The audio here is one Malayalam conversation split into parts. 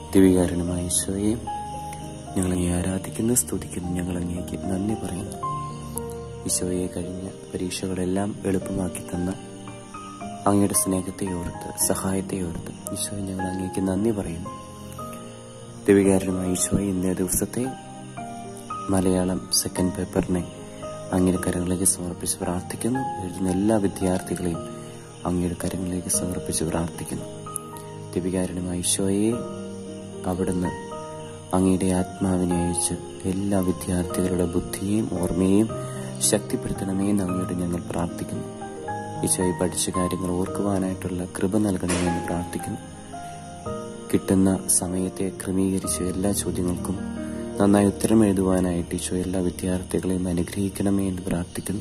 ദിവികാരണമായ ഈശോയെ ഞങ്ങളെ ആരാധിക്കുന്നു സ്തുതിക്കുന്നു ഞങ്ങൾ അങ്ങേക്ക് നന്ദി പറയുന്നു ഈശോയെ കഴിഞ്ഞ പരീക്ഷകളെല്ലാം എളുപ്പമാക്കി തന്ന അങ്ങയുടെ സ്നേഹത്തെ ഓർത്ത് സഹായത്തെ ഓർത്ത് ഈശോയെ ഞങ്ങൾ അങ്ങേക്ക് നന്ദി പറയുന്നു ദിവികാരണമായ ഈശോയെ ഇന്നേ ദിവസത്തെ മലയാളം സെക്കൻഡ് പേപ്പറിനെ അങ്ങയുടെ കരങ്ങളിലേക്ക് സമർപ്പിച്ച് പ്രാർത്ഥിക്കുന്നു എഴുതുന്ന എല്ലാ വിദ്യാർത്ഥികളെയും അങ്ങയുടെ കരങ്ങളിലേക്ക് സമർപ്പിച്ച് പ്രാർത്ഥിക്കുന്നു ദിവികാരണമായ ഈശോയെ അവിടുന്ന് അങ്ങയുടെ ആത്മാവിനെ അയച്ച് എല്ലാ വിദ്യാർത്ഥികളുടെ ബുദ്ധിയെയും ഓർമ്മയെയും ശക്തിപ്പെടുത്തണമേ എന്ന് അങ്ങയോട് ഞങ്ങൾ പ്രാർത്ഥിക്കുന്നു ഈശോയെ പഠിച്ച കാര്യങ്ങൾ ഓർക്കുവാനായിട്ടുള്ള കൃപ നൽകണമേ എന്ന് പ്രാർത്ഥിക്കുന്നു കിട്ടുന്ന സമയത്തെ ക്രമീകരിച്ച് എല്ലാ ചോദ്യങ്ങൾക്കും നന്നായി ഉത്തരം എഴുതുവാനായിട്ട് ഈശോ എല്ലാ വിദ്യാർത്ഥികളെയും അനുഗ്രഹിക്കണമേ എന്ന് പ്രാർത്ഥിക്കുന്നു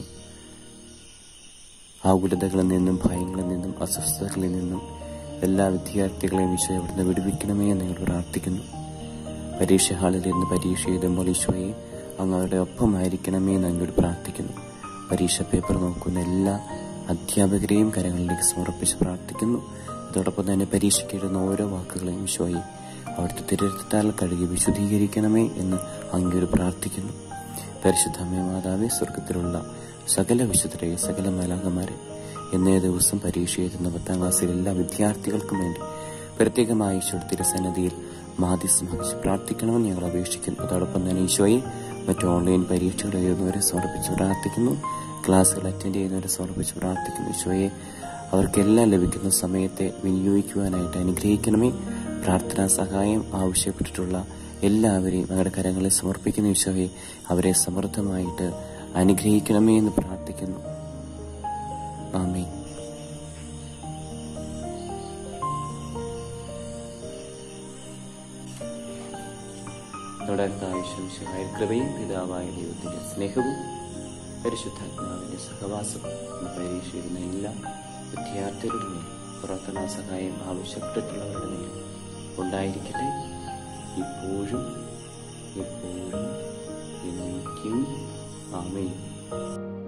ആകുലതകളിൽ നിന്നും ഭയങ്ങളിൽ നിന്നും അസ്വസ്ഥതകളിൽ നിന്നും എല്ലാ വിദ്യാർത്ഥികളെയും ഈശോ അവിടുന്ന് വിടുവിക്കണമേ എന്ന് ഞങ്ങൾ പ്രാർത്ഥിക്കുന്നു പരീക്ഷ ഹാളിൽ ഇരുന്ന് പരീക്ഷ എഴുതുമ്പോൾ ഈശോയെ അങ്ങ് അവരുടെ ഒപ്പമായിരിക്കണമേ എന്ന് അങ്ങോട്ട് പ്രാർത്ഥിക്കുന്നു പരീക്ഷ പേപ്പർ നോക്കുന്ന എല്ലാ അധ്യാപകരെയും കരങ്ങളിലേക്ക് സമർപ്പിച്ച് പ്രാർത്ഥിക്കുന്നു അതോടൊപ്പം തന്നെ പരീക്ഷയ്ക്ക് എഴുതുന്ന ഓരോ വാക്കുകളെയും ഈശോയെ അവിടുത്തെ തിരുത്താൽ കഴുകി വിശുദ്ധീകരിക്കണമേ എന്ന് അങ്ങോട്ട് പ്രാർത്ഥിക്കുന്നു പരിശുദ്ധമേ മാതാവേ സ്വർഗത്തിലുള്ള സകല വിശുദ്ധരെ സകല മാലാകന്മാരെ എന്നേ ദിവസം പരീക്ഷ എഴുതുന്ന പത്താം ക്ലാസ്സിലെ എല്ലാ വിദ്യാർത്ഥികൾക്കും വേണ്ടി പ്രത്യേകമായി ഈശോയുടെ തിരുസന്നതിയിൽ മാധ്യസ്ഥം വഹിച്ച് പ്രാർത്ഥിക്കണമെന്ന് ഞങ്ങൾ അപേക്ഷിക്കുന്നു അതോടൊപ്പം തന്നെ ഈശോയെ മറ്റു ഓൺലൈൻ പരീക്ഷകൾ എഴുതുന്നവരെ സമർപ്പിച്ച് പ്രാർത്ഥിക്കുന്നു ക്ലാസ്സുകൾ അറ്റൻഡ് ചെയ്യുന്നവരെ സമർപ്പിച്ച് പ്രാർത്ഥിക്കുന്നു ഈശോയെ അവർക്കെല്ലാം ലഭിക്കുന്ന സമയത്തെ വിനിയോഗിക്കുവാനായിട്ട് അനുഗ്രഹിക്കണമേ പ്രാർത്ഥനാ സഹായം ആവശ്യപ്പെട്ടിട്ടുള്ള എല്ലാവരെയും അവരുടെ കരങ്ങളിൽ സമർപ്പിക്കുന്ന ഈശോയെ അവരെ സമൃദ്ധമായിട്ട് അനുഗ്രഹിക്കണമേ എന്ന് പ്രാർത്ഥിക്കുന്നു ആമേ തുടർന്നായ കൃപയും പിതാവായ ദൈവത്തിന്റെ സ്നേഹവും പരിശുദ്ധാത്മാവിന്റെ സഹവാസവും ഈ പരീക്ഷയിടുന്ന എല്ലാ വിദ്യാർത്ഥികളുടെ മേൽ പ്രാർത്ഥനാ സഹായം ആവശ്യപ്പെട്ടിട്ടുള്ളവരുടെ മേൽ ഉണ്ടായിരിക്കട്ടെ ഇപ്പോഴും എപ്പോഴും എന്നേക്കും ആമേൻ